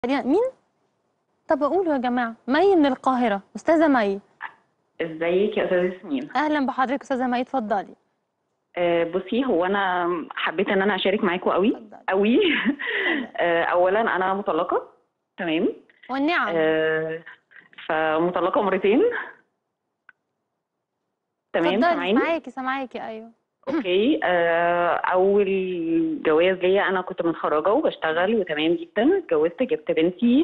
مين؟ طب قولوا يا جماعة مي من القاهرة أستاذة مي ازيك يا استاذه ياسمين أهلا بحضرتك أستاذة مي اتفضلي آه، بصي هو انا حبيت ان انا اشارك معاكم قوي اتفضلي قوي آه، اولا انا مطلقه تمام والنعم آه، فمطلقه مرتين تمام اتفضلي سامعيني سامعاكي سامعاكي أيوه اوكي آه، اول جواز ليا انا كنت متخرجه وبشتغل وتمام جدا اتجوزت جبت بنتي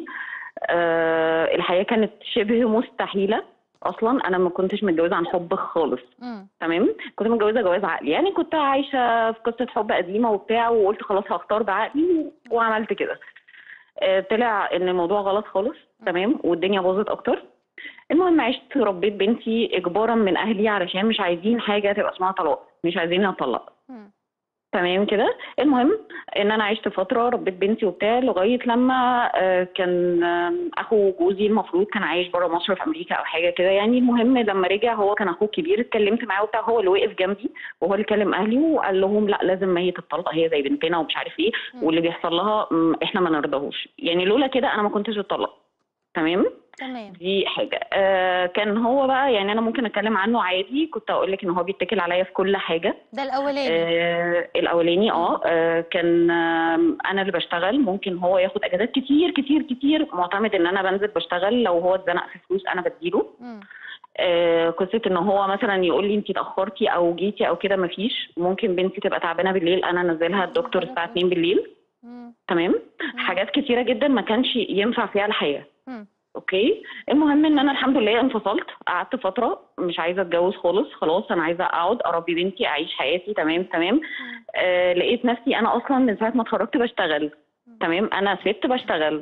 آه، الحياه كانت شبه مستحيله اصلا انا ما كنتش متجوزه عن حب خالص مم. تمام كنت متجوزه جواز عقلي يعني كنت عايشه في قصه حب قديمه وبتاع وقلت خلاص هختار بعقلي وعملت كده آه، طلع ان الموضوع غلط خالص تمام والدنيا باظت اكتر المهم عشت ربيت بنتي اجبارا من اهلي علشان مش عايزين حاجه تبقى اسمها طلاق مش عايزين اطلق مم. تمام كده المهم ان انا عشت فتره ربيت بنتي وبتاع لغايه لما آه، كان آه، اخو جوزي المفروض كان عايش بره مصر في امريكا او حاجه كده يعني المهم لما رجع هو كان اخوه كبير اتكلمت معاه وبتاع هو اللي وقف جنبي وهو اللي كلم اهلي وقال لهم لا لازم ما هي تتطلق هي زي بنتنا ومش عارف ايه مم. واللي بيحصل لها م، احنا ما نرضاهوش يعني لولا كده انا ما كنتش اتطلق تمام تمام دي حاجه آه كان هو بقى يعني انا ممكن اتكلم عنه عادي كنت اقول لك ان هو بيتكل عليا في كل حاجه ده الأولاني آه الاولاني اه آه، كان آه انا اللي بشتغل ممكن هو ياخد اجازات كتير كتير كتير معتمد ان انا بنزل بشتغل لو هو اتزنق في فلوس انا بديله مم. آه قصه ان هو مثلا يقول لي انت اتاخرتي او جيتي او كده مفيش ممكن بنتي تبقى تعبانه بالليل انا انزلها الدكتور الساعه 2 بالليل مم. تمام حاجات كتيره جدا ما كانش ينفع فيها الحياه مم. اوكي المهم ان انا الحمد لله انفصلت قعدت فتره مش عايزه اتجوز خالص خلاص انا عايزه اقعد اربي بنتي اعيش حياتي تمام تمام آه لقيت نفسي انا اصلا من ساعه ما اتخرجت بشتغل تمام انا ست بشتغل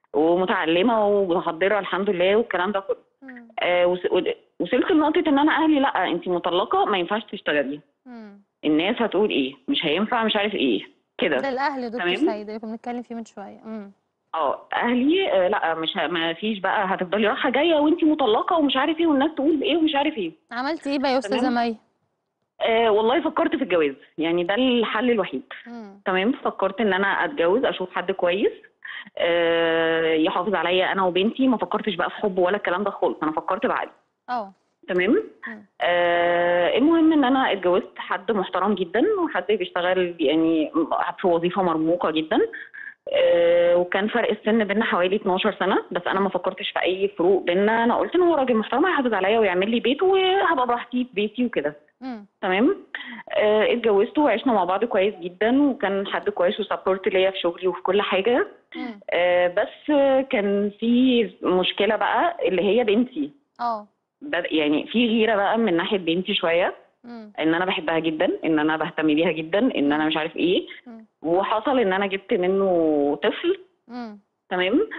ومتعلمه ومحضره الحمد لله والكلام ده كله مم. آه وس- وصلت لنقطه ان انا اهلي لا انت مطلقه ما ينفعش تشتغلي مم. الناس هتقول ايه مش هينفع مش عارف ايه ده كده الأهل يا دكتور تمام. سيد اللي كنا بنتكلم فيه من شوية مم. اه اهلي آه لا مش ه- ما فيش بقى هتفضلي رايحه جايه وانت مطلقه ومش عارف ايه والناس تقول ايه ومش عارف ايه عملتي إيه بقى يا أستاذة تمام. مي؟ آه والله فكرت في الجواز يعني ده الحل الوحيد مم. تمام فكرت ان انا اتجوز اشوف حد كويس آه يحافظ عليا انا وبنتي ما فكرتش بقى في حب ولا الكلام ده خالص انا فكرت بعقلي أه تمام مم. آه المهم ان انا اتجوزت حد محترم جدا وحد بيشتغل يعني في وظيفه مرموقه جدا آه وكان فرق السن بينا حوالي 12 سنه بس انا ما فكرتش في اي فروق بينا انا قلت ان هو راجل محترم هيحافظ عليا ويعمل لي بيت وهبقى براحتي في بيتي وكده مم. تمام آه اتجوزت وعشنا مع بعض كويس جدا وكان حد كويس وسبورت ليا في شغلي وفي كل حاجه مم. آه بس آه، كان في مشكله بقى اللي هي بنتي أه بد- يعني في غيره بقى من ناحيه بنتي شويه مم. ان انا بحبها جدا ان انا بهتم بيها جدا ان انا مش عارف ايه مم. وحصل ان انا جبت منه طفل مم. تمام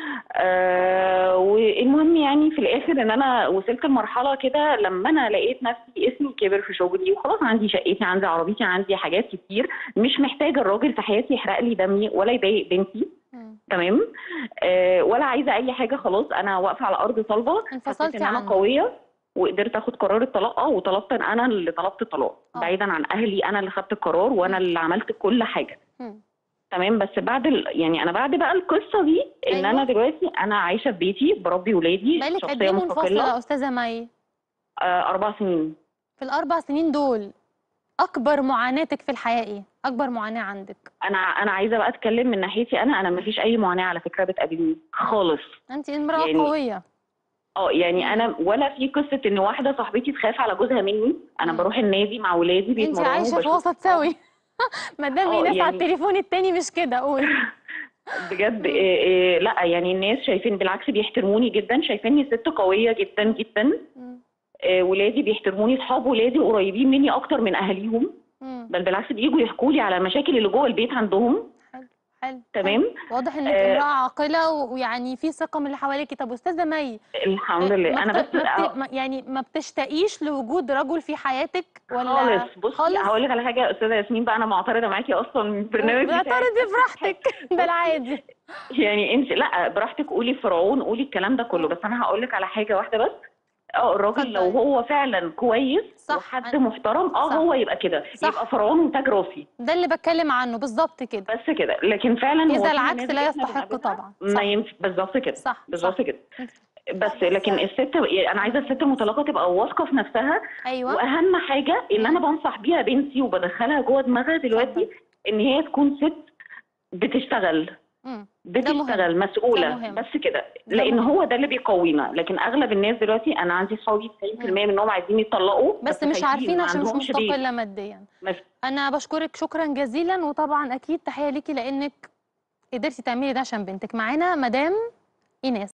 آه والمهم يعني في الاخر ان انا وصلت لمرحله كده لما انا لقيت نفسي اسمي كبر في شغلي وخلاص عندي شقتي عندي عربيتي عندي حاجات كتير مش محتاجه الراجل في حياتي يحرق لي دمي ولا يضايق بنتي مم. تمام آه ولا عايزه اي حاجه خلاص انا واقفه على ارض صلبه انفصلتي حسيت ان انا عنه. قويه وقدرت اخد قرار الطلاق اه وطلبت ان انا اللي طلبت الطلاق آه. بعيدا عن اهلي انا اللي خدت القرار وانا اللي عملت كل حاجه مم. تمام بس بعد ال... يعني انا بعد بقى القصه دي ان أيوة. انا دلوقتي انا عايشه في بيتي بربي ولادي بقالك قد شخصيه إيه منفصلة مستقله يا أستاذة مي؟ آه اربع سنين في الأربع سنين دول أكبر معاناتك في الحياة إيه؟ أكبر معاناة عندك؟ انا انا عايزه بقى اتكلم من ناحيتي انا انا ما فيش اي معاناه على فكره بتقابلني خالص أنت امرأة يعني قوية اه يعني انا ولا في قصه ان واحده صاحبتي تخاف على جوزها مني انا مم. بروح النادي مع ولادي أنت بيتمرنوا عايشة في وبشوف وسط سوي ما دام آه، ناس على يعني- التليفون التاني مش كده قول بجد إيه إيه لا يعني الناس شايفين بالعكس بيحترموني جدا شايفيني ست قويه جدا جدا مم. إيه ولادي بيحترموني اصحاب ولادي قريبين مني اكتر من اهاليهم مم. بل بالعكس بييجوا يحكوا لي على المشاكل اللي جوه البيت عندهم حلو حلو تمام واضح انك آه. امرأة عاقلة و- ويعني في ثقة من اللي حواليكي طب أستاذة مي الحمد آه، لله ما انا بت- بس ما بت- ما- يعني ما بتشتاقيش لوجود رجل في حياتك ولا خالص بصي خالص هقول لك على حاجه يا استاذه ياسمين بقى انا معترضه معاكي اصلا من البرنامج بتاعك اعترضي براحتك ده العادي يعني انت لا براحتك قولي فرعون قولي الكلام ده كله بس انا هقول لك على حاجه واحده بس اه الراجل لو اتفضلي. هو فعلا كويس صح، وحد أنا- محترم اه صح. هو يبقى كده صح. يبقى فرعون وتاج راسي ده اللي بتكلم عنه بالظبط كده بس كده لكن فعلا هو إذا في العكس نماذج لا إحنا يستحق بنقابلها طبعا صح ما ينفع بالظبط كده صح بالظبط صح كده بس لكن الست انا عايزه الست المطلقه تبقى واثقه في نفسها ايوه واهم حاجه اللي انا مم. بنصح بيها بنتي وبدخلها جوه دماغها دلوقتي اتفضل. ان هي تكون ست بتشتغل مم. بتشتغل ده مسؤوله مهم. بس كده ده لان مهم. هو ده اللي بيقوينا لكن اغلب الناس دلوقتي انا عندي صحابي 90% منهم عايزين يتطلقوا بس مش خايفين، عارفين ما عشان مش عندهمش بيت. مستقله ماديا مس- انا بشكرك شكرا جزيلا وطبعا اكيد تحيه ليكي لانك قدرتي تعملي ده عشان بنتك معانا مدام ايناس